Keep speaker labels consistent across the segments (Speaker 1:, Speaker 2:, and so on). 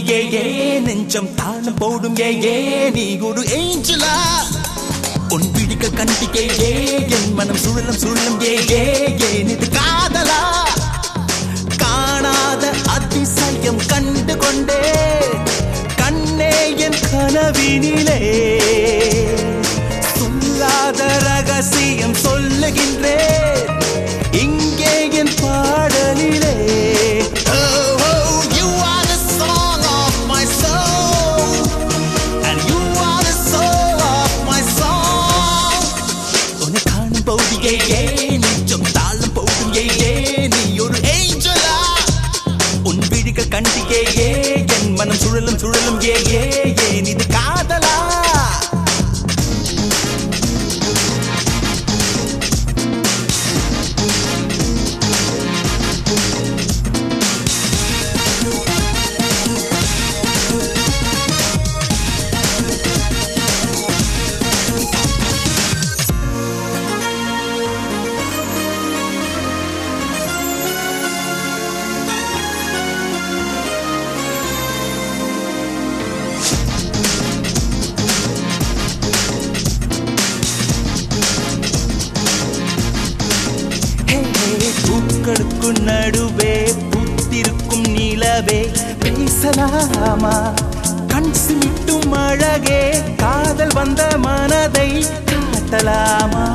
Speaker 1: ஏ ஏ நெஞ்சம் தாளம் போடும் ஏ ஏ நீ ஒரு ஏஞ்சலா உன் பிடிக்க கண்டிக்கே ஏ என் மனம் சுழலும் சுழலும் ஏ ஏ ஏன் இது காதலா காணாத அதிசயம் கண்டு கொண்டே கண்ணே என் கனவினிலே சொல்லாத ரகசியம் சொல்லுகின்றேன் இங்கே என் பாடலிலே Oh, oh, you are the song of my soul And you are the soul of my song உன்னை காணும் போது ஏ ஏ நெஞ்சம் தாளம் போடும் ஏ ஏ நீ ஒரு ஏஞ்சலா உன் விழிகள் கண்டிகே ஏ என் மனம் சுழலும் சுழலும் ஏ ஏ ஏன் இது காதலா ஹே, ஹே, பூக்களுக்கு நடுவே பூத்திருக்கும் நிலவே பேசலாமா கண் சிமிட்டும் அழகே காதல் வந்த மனதை காட்டலாமா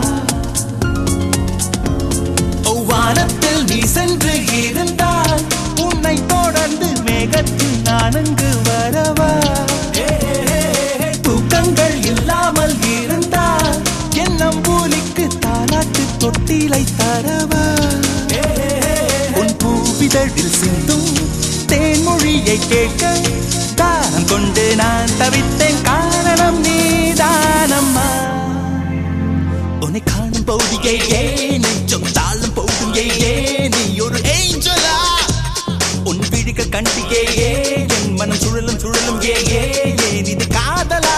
Speaker 1: ஓ, வானத்தில் நீ சென்று இருந்தால் உன்னை தொடர்ந்து மேகத்தில் நான் அங்கு வரவா தூக்கங்கள் இல்லாமல் இருந்தால் என் நம்பூலிக்கு தாலாட்டு தொட்டிலை தரவா உன் பூவிதழில் சிந்தும் தேன்மொழியை கேட்க தானம் கொண்டு நான் தவித்தேன் காரணம் நீதானம்மா உன்னை காணும் போது ஏ ஏ நெஞ்சம் தாளம் போடும் ஏ ஏ நீ ஒரு ஏஞ்சலா உன் விழிகள் கண்டிகே ஏ என் மனம் சுழலும் சுழலும் ஏ ஏ ஏன் இது காதலா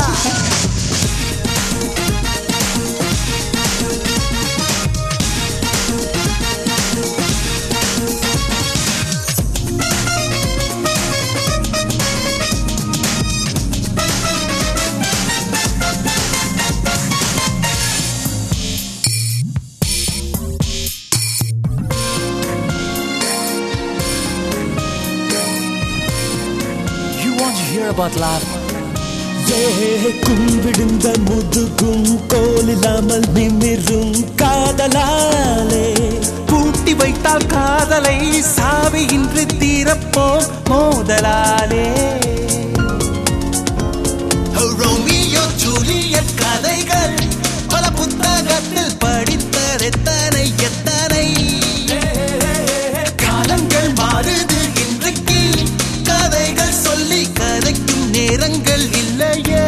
Speaker 1: You want to hear about love?
Speaker 2: ஏக்கும் விழுந்த முதுகும் கோலில்லாமல் நிமிரும் காதலாலே
Speaker 1: பூட்டி வைத்தால் காதலை சாவியின்றி தீரப்போம் மோதலாலே ரோமியோ ஜூலியட் கதைகள் பல புத்தகத்தில் படித்தரெத்தனை எத்தனை காலங்கள் மாறுது இன்றைக்கு கதைகள் சொல்லி கதைக்கும் நேரங்கள் இல்லையே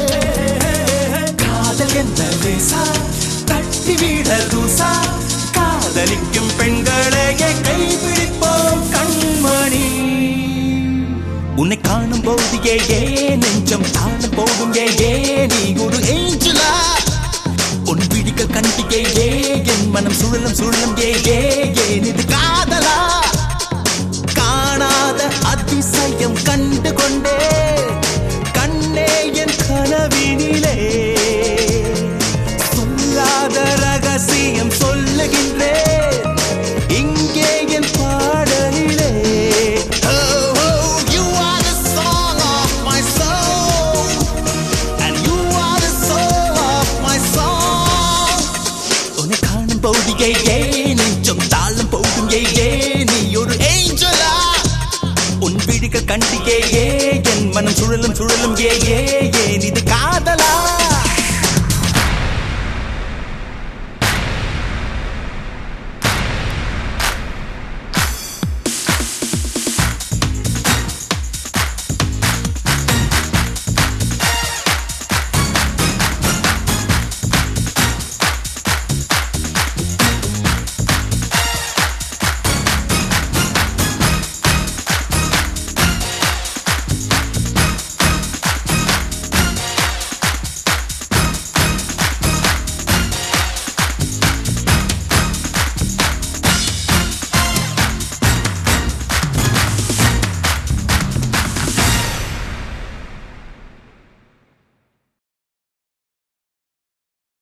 Speaker 1: காதல் என்ற லேசா தட்டி விட ரூசா காதலிக்கும் பெண்களையே கைப்பிடிப்போம் கண்மணி உன்னை காணும் போது ஏ ஏ நெஞ்சம் தாளம் போடும் ஏ ஏ நீ ஒரு ஏஞ்சலா உன் விழிகள் கண்டிகே ஏ என் மனம் சுழலும் சுழலும் ஏ ஏ ஏன் இது காதலா காணாத அதிசயம் கண்டு கொண்டே கண்ணே என் கனவினிலே சொல்லாத ரகசியம் சொல்லுகின்றேன் இங்கே என் பாடலிலே Oh, oh, you are the song of my soul And you are the soul of my song உன்னை காணும் போது ஏ ஏ நெஞ்சம் தாளம் போடும் ஏ ஏ நீ ஒரு ஏஞ்சலா உன் விழிகள் கண்டிகே ஏ என் மனம் சுழலும் சுழலும் ஏ ஏ